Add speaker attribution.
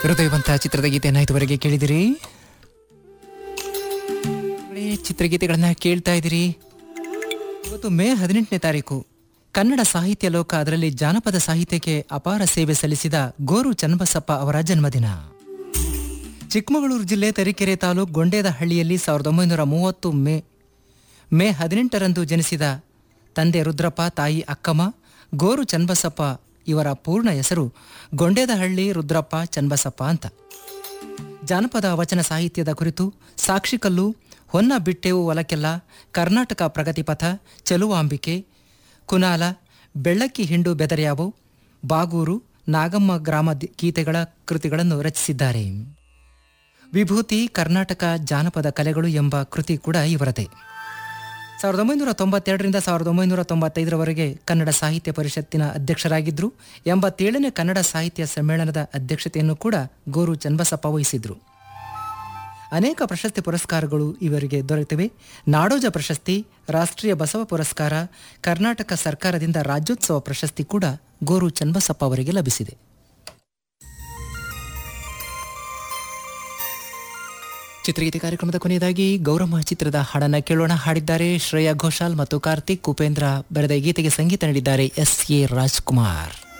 Speaker 1: ಹೃದಯವಂತ ಚಿತ್ರದ ಗೀತೆಯನ್ನು ಇದುವರೆಗೆ ಕೇಳಿದಿರಿ ಒಳ್ಳೆಯ ಚಿತ್ರಗೀತೆಗಳನ್ನ ಕೇಳ್ತಾ ಇದ್ದೀರಿ ಇವತ್ತು ಮೇ ಹದಿನೆಂಟನೇ ತಾರೀಕು ಕನ್ನಡ ಸಾಹಿತ್ಯ ಲೋಕ ಅದರಲ್ಲಿ ಜಾನಪದ ಸಾಹಿತ್ಯಕ್ಕೆ ಅಪಾರ ಸೇವೆ ಸಲ್ಲಿಸಿದ ಗೋರು ಚನ್ನಬಸಪ್ಪ ಅವರ ಜನ್ಮದಿನ ಚಿಕ್ಕಮಗಳೂರು ಜಿಲ್ಲೆ ತರೀಕೆರೆ ತಾಲೂಕು ಗೊಂಡೇದಹಳ್ಳಿಯಲ್ಲಿ ಸಾವಿರದ ಒಂಬೈನೂರ ಮೂವತ್ತು ಮೇ ಮೇ ಹದಿನೆಂಟರಂದು ಜನಿಸಿದ ತಂದೆ ರುದ್ರಪ್ಪ ತಾಯಿ ಅಕ್ಕಮ್ಮ ಗೋರು ಚನ್ನಬಸಪ್ಪ ಇವರ ಪೂರ್ಣ ಹೆಸರು ಗೊಂಡೇದಹಳ್ಳಿ ರುದ್ರಪ್ಪ ಚನ್ನಬಸಪ್ಪ ಅಂತ ಜಾನಪದ ವಚನ ಸಾಹಿತ್ಯದ ಕುರಿತು ಸಾಕ್ಷಿಕಲ್ಲು ಹೊನ್ನ ಬಿಟ್ಟೆವು ಒಲಕೆಲ್ಲ ಕರ್ನಾಟಕ ಪ್ರಗತಿಪಥ ಚೆಲುವಾಂಬಿಕೆ ಕುನಾಲ ಬೆಳ್ಳಕ್ಕಿ ಹಿಂಡು ಬೆದರ್ಯಾವು ಬಾಗೂರು ನಾಗಮ್ಮ ಗ್ರಾಮ ದಿ- ಗೀತೆಗಳ ಕೃತಿಗಳನ್ನು ರಚಿಸಿದ್ದಾರೆ ವಿಭೂತಿ ಕರ್ನಾಟಕ ಜಾನಪದ ಕಲೆಗಳು ಎಂಬ ಕೃತಿ ಕೂಡ ಇವರದೇ ಸಾವಿರದ ಒಂಬೈನೂರ ತೊಂಬತ್ತೆರಡರಿಂದ ಸಾವಿರದ ಒಂಬೈನೂರ ತೊಂಬತ್ತೈದರವರೆಗೆ ಕನ್ನಡ ಸಾಹಿತ್ಯ ಪರಿಷತ್ತಿನ ಅಧ್ಯಕ್ಷರಾಗಿದ್ದರು ಎಂಬತ್ತೇಳನೇ ಕನ್ನಡ ಸಾಹಿತ್ಯ ಸಮ್ಮೇಳನದ ಅಧ್ಯಕ್ಷತೆಯನ್ನು ಕೂಡ ಗೋರು ಚನ್ನಬಸಪ್ಪ ವಹಿಸಿದ್ರು ಅನೇಕ ಪ್ರಶಸ್ತಿ ಪುರಸ್ಕಾರಗಳು ಇವರಿಗೆ ದೊರೆತಿವೆ ನಾಡೋಜ ಪ್ರಶಸ್ತಿ ರಾಷ್ಟ್ರೀಯ ಬಸವ ಪುರಸ್ಕಾರ ಕರ್ನಾಟಕ ಸರ್ಕಾರದಿಂದ ರಾಜ್ಯೋತ್ಸವ ಪ್ರಶಸ್ತಿ ಕೂಡ ಗೋರು ಚನ್ನಬಸಪ್ಪ ಅವರಿಗೆ ಲಭಿಸಿದೆ ಚಿತ್ರಗೀತೆ ಕಾರ್ಯಕ್ರಮದ ಕೊನೆಯದಾಗಿ ಗೌರಮ್ಮ ಚಿತ್ರದ ಹಾಡನ್ನ ಕೇಳೋಣ ಹಾಡಿದ್ದಾರೆ ಶ್ರೇಯಾ ಘೋಷಾಲ್ ಮತ್ತು ಕಾರ್ತಿಕ್ ಉಪೇಂದ್ರ ಬರೆದ ಈ ಗೀತೆಗೆ ಸಂಗೀತ ನೀಡಿದ್ದಾರೆ ಎಸ್ ಎ ರಾಜ್ಕುಮಾರ್